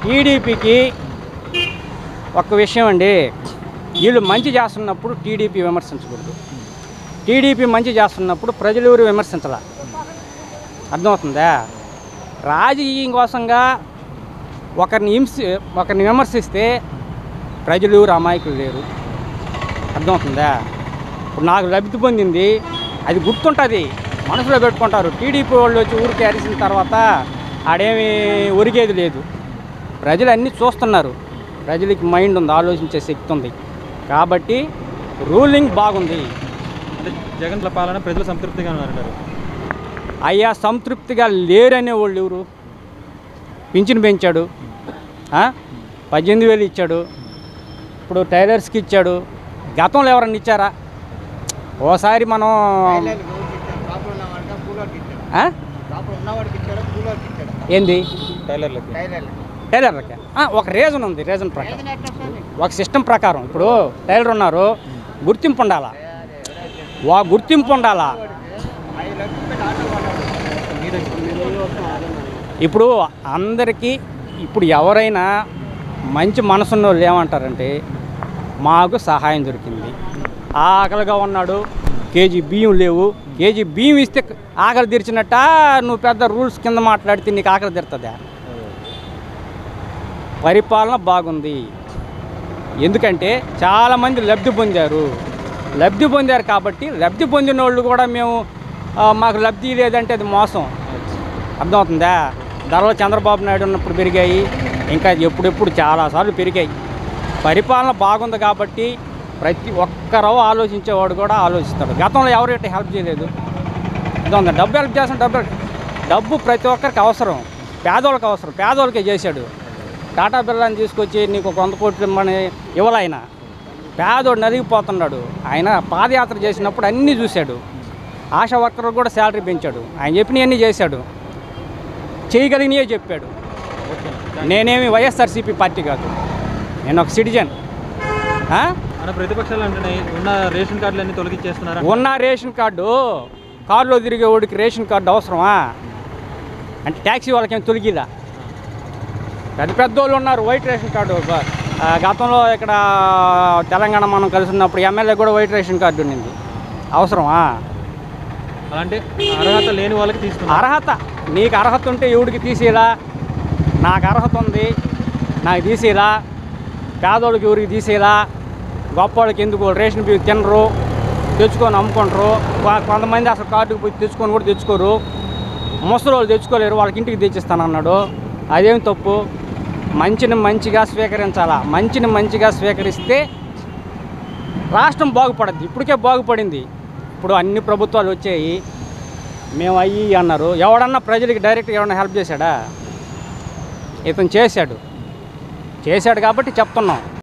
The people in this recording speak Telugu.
టీడీపీకి ఒక విషయం అండి వీళ్ళు మంచి చేస్తున్నప్పుడు టీడీపీ విమర్శించకూడదు టీడీపీ మంచి చేస్తున్నప్పుడు ప్రజలు ఎవరు విమర్శించాల అర్థమవుతుందా రాజకీయం కోసంగా ఒకరిని హింస ఒకరిని విమర్శిస్తే ప్రజలు ఎవరు అమాయకులు లేరు అర్థమవుతుందా ఇప్పుడు నాకు లబ్ధి పొందింది అది గుర్తుంటుంది మనసులో పెట్టుకుంటారు టీడీపీ వాళ్ళు వచ్చి ఊరికి అరిసిన తర్వాత ఆడేమి ఒరిగేది లేదు ప్రజలు అన్నీ చూస్తున్నారు ప్రజలకి మైండ్ ఉంది ఆలోచించే శక్తి ఉంది కాబట్టి రూలింగ్ బాగుంది అంటే జగన్ పాలన ప్రజలు సంతృప్తిగా ఉన్నారంటారు అయ్యా సంతృప్తిగా లేరనే వాళ్ళు ఎవరు పింఛన్ పెంచాడు ఆ? పద్దెనిమిది వేలు ఇచ్చాడు ఇప్పుడు టైలర్స్కి ఇచ్చాడు గతంలో ఎవరన్నా ఇచ్చారా ఓసారి మనం ఆ? ఏంది టైలర్లకి టైలర్లకి ఆ, ఒక రీజన్ ఉంది రీజన్ ప్రకారం ఒక సిస్టమ్ ప్రకారం ఇప్పుడు టైలర్ ఉన్నారు గుర్తింపు ఉండాలా వా గుర్తింపు ఉండాలా ఇప్పుడు అందరికీ ఇప్పుడు ఎవరైనా మంచి మనసున్న వాళ్ళు ఏమంటారంటే మాకు సహాయం దొరికింది ఆకలిగా ఉన్నాడు కేజీ బియ్యం లేవు కేజీ బియ్యం ఇస్తే ఆకలి తీర్చినట్ట నువ్వు పెద్ద రూల్స్ కింద మాట్లాడితే నీకు ఆకలి తీరుతుందా పరిపాలన బాగుంది ఎందుకంటే చాలామంది లబ్ధి పొందారు లబ్ధి పొందారు కాబట్టి లబ్ధి పొందిన వాళ్ళు కూడా మేము ఆ, మాకు లబ్ధి లేదంటే అది మోసం అర్థమవుతుందా ధరలు చంద్రబాబు నాయుడు ఉన్నప్పుడు పెరిగాయి ఇంకా ఎప్పుడెప్పుడు చాలాసార్లు పెరిగాయి పరిపాలన బాగుంది కాబట్టి ప్రతి ఒక్కరో ఆలోచించేవాడు కూడా ఆలోచిస్తాడు గతంలో ఎవరు ఇట్లా హెల్ప్ చేయలేదు అర్థమవుతుందా డబ్బు హెల్ప్ చేస్తాం డబ్బు డబ్బు ప్రతి ఒక్కరికి అవసరం పేదోళ్ళకి అవసరం పేదోళ్ళకే చేశాడు టాటా బిర్లాని తీసుకొచ్చి నీకు ఒక వంద కోట్లు ఇమ్మని ఇవ్వలాయన పేదోడు నలిగిపోతున్నాడు ఆయన పాదయాత్ర చేసినప్పుడు అన్నీ చూశాడు ఆశా వర్కర్ కూడా శాలరీ పెంచాడు ఆయన చెప్పినవన్నీ చేశాడు చేయగలిగినవే చెప్పాడు నేనేమి వైఎస్ఆర్సీపీ పార్టీ కాదు నేను ఒక సిటిజన్ ఆ? మన ప్రతిపక్షాలు అంటున్నాయి ఉన్న రేషన్ కార్డులు అన్ని తొలగించేస్తున్నారా ఉన్న రేషన్ కార్డు కారులో తిరిగే వాడికి రేషన్ కార్డు అవసరమా అంటే ట్యాక్సీ వాళ్ళకి ఏం తొలగిలా పెద్ద పెద్ద వాళ్ళు ఉన్నారు వైట్ రేషన్ కార్డు బ- ఆ, గతంలో ఇక్కడ తెలంగాణ మనం కలిసి ఉన్నప్పుడు ఎమ్మెల్యే కూడా వైట్ రేషన్ కార్డు ఉండింది అవసరమా అలాంటి అర్హత లేని వాళ్ళకి తీసుకున్నారు అర్హత నీకు అర్హత ఉంటే ఎవడికి తీసేలా నాకు అర్హత ఉంది నాకు తీసేలా పేదోళ్ళకి ఎవరికి తీసేలా గొప్పవాళ్ళకి ఎందుకు రేషన్ బియ్యం తినరు తెచ్చుకొని అమ్ముకుంటారు కొ- కొంతమంది అసలు కార్డుకు పోయి తెచ్చుకొని కూడా తెచ్చుకోరు ముసలి వాళ్ళు తెచ్చుకోలేరు వాళ్ళకి ఇంటికి తెచ్చిస్తానన్నాడు అదేం తప్పు మంచిని మంచిగా స్వీకరించాలా మంచిని మంచిగా స్వీకరిస్తే రాష్ట్రం బాగుపడద్ది ఇప్పటికే బాగుపడింది ఇప్పుడు అన్ని ప్రభుత్వాలు వచ్చాయి మేము అయ్యి అన్నారు ఎవడన్నా ప్రజలకి డైరెక్ట్గా ఎవడన్నా హెల్ప్ చేశాడా ఇతను చేశాడు చేశాడు కాబట్టి చెప్తున్నాం